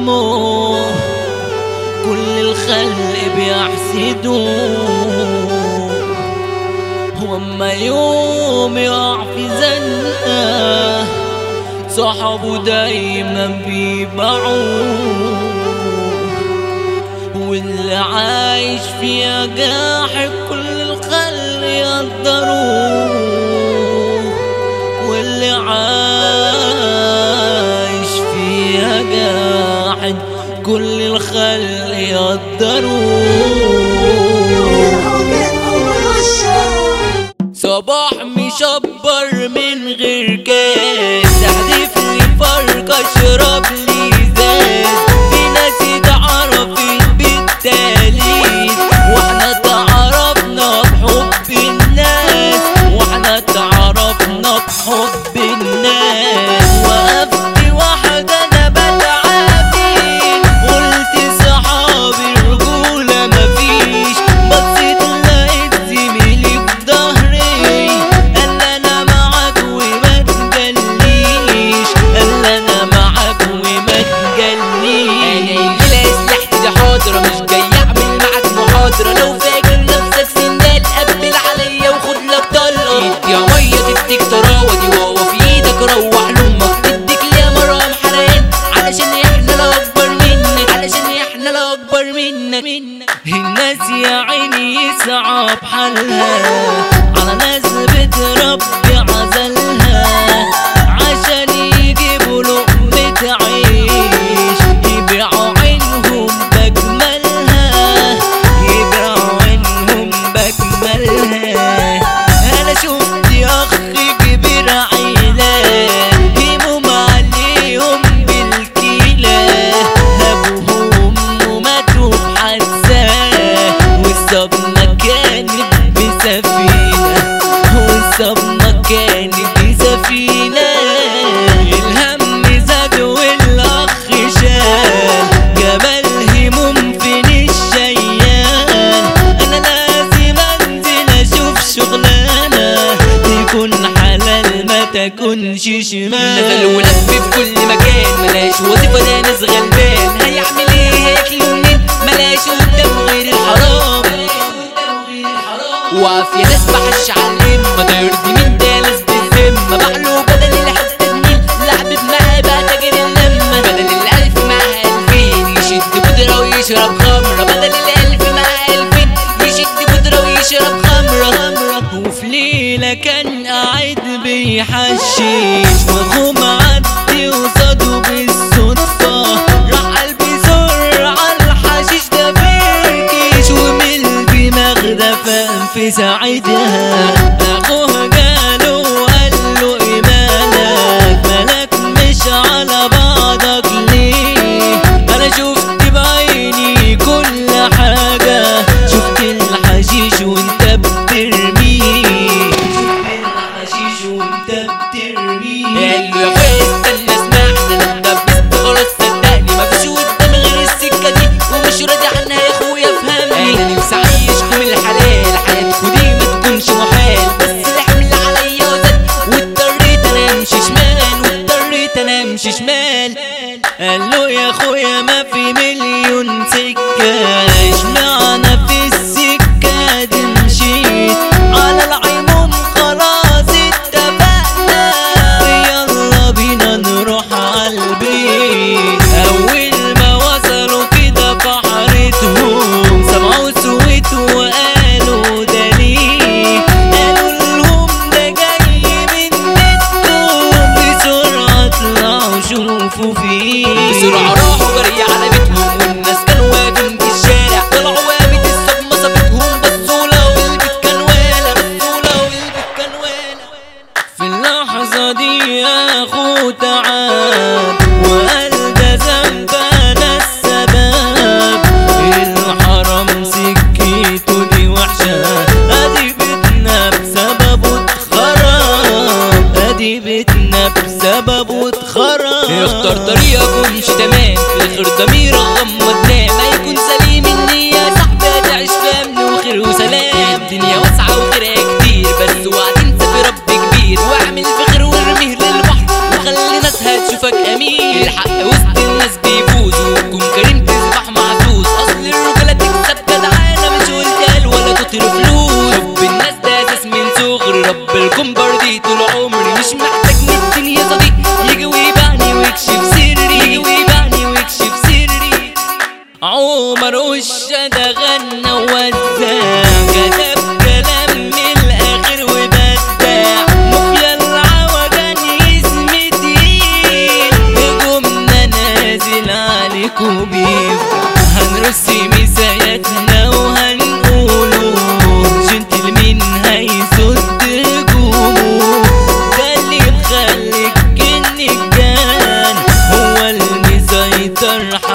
همه كل الخلق بيحسدوه واما يوم يقع في زنقه صحابه دايما بيبيعوه واللي عايش فيها جاحد كل الخلق يقدروه واللي عايش فيها جاحد كل الخلق يقدروه صباح مشبر من غير كاس احذف لي فرق اشرب لي زاز في ناس اتعرفت بالتاليف واحنا تعرفنا بحب الناس واحنا تعرفنا بحب الناس وقفت واحدة انا بتعافي قلت صحابي رجولة مفيش بصيت لقيت زميلي في ظهري قال انا معاك وما تجليش قال انا معاك وما تجليش انا اسلحتي دي حاضرة مش جاي اعمل معاك محاضرة لو فاكر نفسك سندال قبل عليا وخد لك طلقة ايد يا مية تديك طراوة دي واوا في ايدك روح لامك تديك ليا مرام حرقان علشان احنا لا اكبر منك علشان احنا لا اكبر منك منك الناس يا عيني يصعب حالها على ناس بتربي عزلها عشان يجيبوا لقمة عيش يبيعوا عينهم بجملها يبيعوا عينهم بجملها انا شفت اخ كبير عيلة هموم عليهم بالكيلة ابوهم وماتوا بحادثة والصدمة كانت بسفينة والصدمة كانت بسفينة الهم زاد والاخ شال جبل هموم فين الشيال انا لازم انزل اشوف شغلانه تكون حلال ما تكونش نزل شمال ولف في كل مكان ملاش وظيفة ده ناس غلبان هيعمل ايه هياكل منين ملاش قدام غير الحرام وقف يا ناس بحش علم ما ده يرضي مين ده ناس بالذمة بعله بدل الحتة النيل لعب بمعاه بقى تاجر اللمة بدل الألف معاه ألفين يشد بودرة ويشرب خمرة بدل الألف معاه ألفين يشد بودرة ويشرب خمرة خمرة وفي ليلة كان قاعد بيحشش واخوه معدي وصاده بالصدفة راح قلبي زر على الحشيش ده فركش ومن الدماغ ده فاهم في ساعتها اخوه جاله وقال له ايه مالك مالك مش على بعضك ليه انا شفت بعيني كل حاجة شفت الحشيش وانت بترميه شفت الحشيش وانت بترميه قال له يا اخويا استنى اسمعني انا اتدبست خلاص صدقني مفيش قدام غير السكه دي ومش راضي عنها يا اخويا افهمني انا نفسي اعيشكم الحلال حياتكم دي ما تكونش محال بس الحمل عليا وزاد واضطريت انا امشي شمال واضطريت انا امشي شمال قال له يا اخويا ما في مليون سكة اشمعنى في السكة دي مشيت على العموم خلاص اتفقنا يلا بينا نروح عالبيت اول ما وصلوا كده في حارتهم سمعوا صوت وقالوا ده ليه قالوا لهم ده جاي من بيتكم بسرعة اطلعوا شوفوا فيه بسرعة راحوا جري على بيتهم والناس كانوا واقفين في الشارع طلعوا وقامت الصدمة صابتهم بصوا لقوا البيت كان والع بصوا لقوا البيت كان والع في اللحظة دي أخو تعب وقال ده ذنب أنا السبب الحرام سكيته دي وحشة أدي بيتنا بسببه اتخرب أدي بيتنا بسببه اتخرب اختار طريقك وامشي تمام في الاخر ضميرك غمض نام هيكون سليم النية يا صاحبي هتعيش في امن وخير وسلام الدنيا واسعة وخيرها كتير بس اوعى تنسى في رب كبير واعمل في خير وارميه للبحر وخلي ناسها تشوفك امين الحق وسط الناس بيفوز جرح